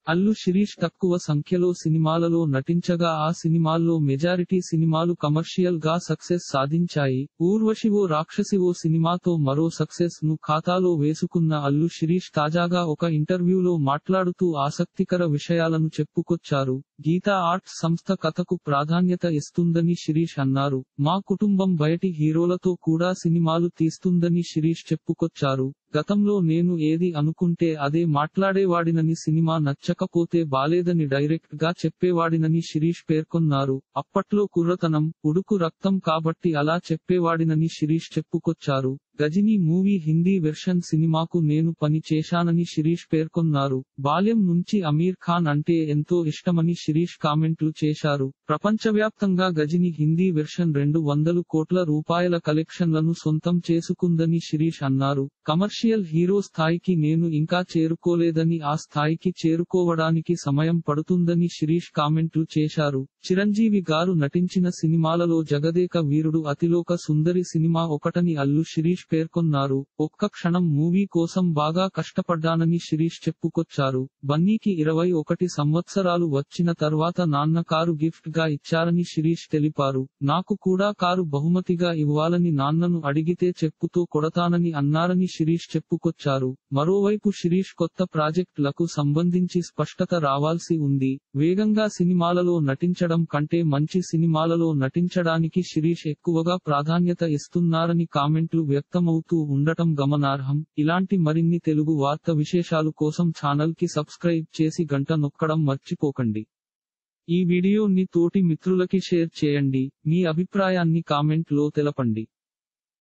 అల్లు శిరీష్ తక్కువ సంఖ్యలో సినిమాలలో నటించగా ఆ సినిమాల్లో మెజారిటీ సినిమాలు కమర్షియల్ గా సక్సెస్ సాధించాయి ఊర్వశివో రాక్షసివో సినిమాతో మరో సక్సెస్ ను ఖాతాలో వేసుకున్న అల్లు శిరీష్ తాజాగా ఒక ఇంటర్వ్యూలో మాట్లాడుతూ ఆసక్తికర విషయాలను చెప్పుకొచ్చారు గీతా ఆర్ట్స్ సంస్థ కథకు ప్రాధాన్యత ఇస్తుందని శిరీష్ అన్నారు మా కుటుంబం బయటి హీరోలతో కూడా సినిమాలు తీస్తుందని శిరీష్ చెప్పుకొచ్చారు గతంలో నేను ఏది అనుకుంటే అదే మాట్లాడేవాడినని సినిమా నచ్చకపోతే బాలేదని డైరెక్ట్ గా చెప్పేవాడినని శిరీష్ పేర్కొన్నారు అప్పట్లో కుర్రతనం ఉడుకు రక్తం కాబట్టి అలా చెప్పేవాడినని శిరీష్ చెప్పుకొచ్చారు గజిని మూవీ హిందీ వెర్షన్ సినిమాకు నేను పని చేశానని శిరీష్ పేర్కొన్నారు బాల్యం నుంచి అమీర్ ఖాన్ అంటే ఎంతో ఇష్టమని శిరీష్ కామెంట్లు చేశారు ప్రపంచవ్యాప్తంగా గజిని హిందీ వెర్షన్ రెండు వందలు కోట్ల రూపాయల కలెక్షన్లను సొంతం చేసుకుందని శిరీష్ అన్నారు కమర్షియల్ హీరో స్థాయికి నేను ఇంకా చేరుకోలేదని ఆ స్థాయికి చేరుకోవడానికి సమయం పడుతుందని శిరీష్ కామెంట్లు చేశారు చిరంజీవి గారు నటించిన సినిమాలలో జగదేక వీరుడు అతిలోక సుందరి సినిమా ఒకటని అల్లు శిరీష్ పేర్కొన్నారు ఒక్క క్షణం మూవీ కోసం బాగా కష్టపడ్డానని శిరీష్ చెప్పుకొచ్చారు బన్నీకి ఇరవై ఒకటి సంవత్సరాలు వచ్చిన తర్వాత నాన్న కారు గిఫ్ట్ గా ఇచ్చారని శిరీష్ తెలిపారు నాకు కూడా కారు బహుమతిగా ఇవ్వాలని నాన్నను అడిగితే చెప్పుతో కొడతానని అన్నారని శిరీష్ చెప్పుకొచ్చారు మరోవైపు శిరీష్ కొత్త ప్రాజెక్టులకు సంబంధించి స్పష్టత రావాల్సి ఉంది వేగంగా సినిమాలలో నటించడం కంటే మంచి సినిమాలలో నటించడానికి శిరీష్ ఎక్కువగా ప్రాధాన్యత ఇస్తున్నారని కామెంట్లు వ్యక్తమవుతూ ఉండటం గమనార్హం ఇలాంటి మరిన్ని తెలుగు వార్త విశేషాలు కోసం ఛానల్ కి సబ్స్క్రైబ్ చేసి గంట నొక్కడం మర్చిపోకండి ఈ వీడియోని తోటి మిత్రులకి షేర్ చేయండి మీ అభిప్రాయాన్ని కామెంట్ లో తెలపండి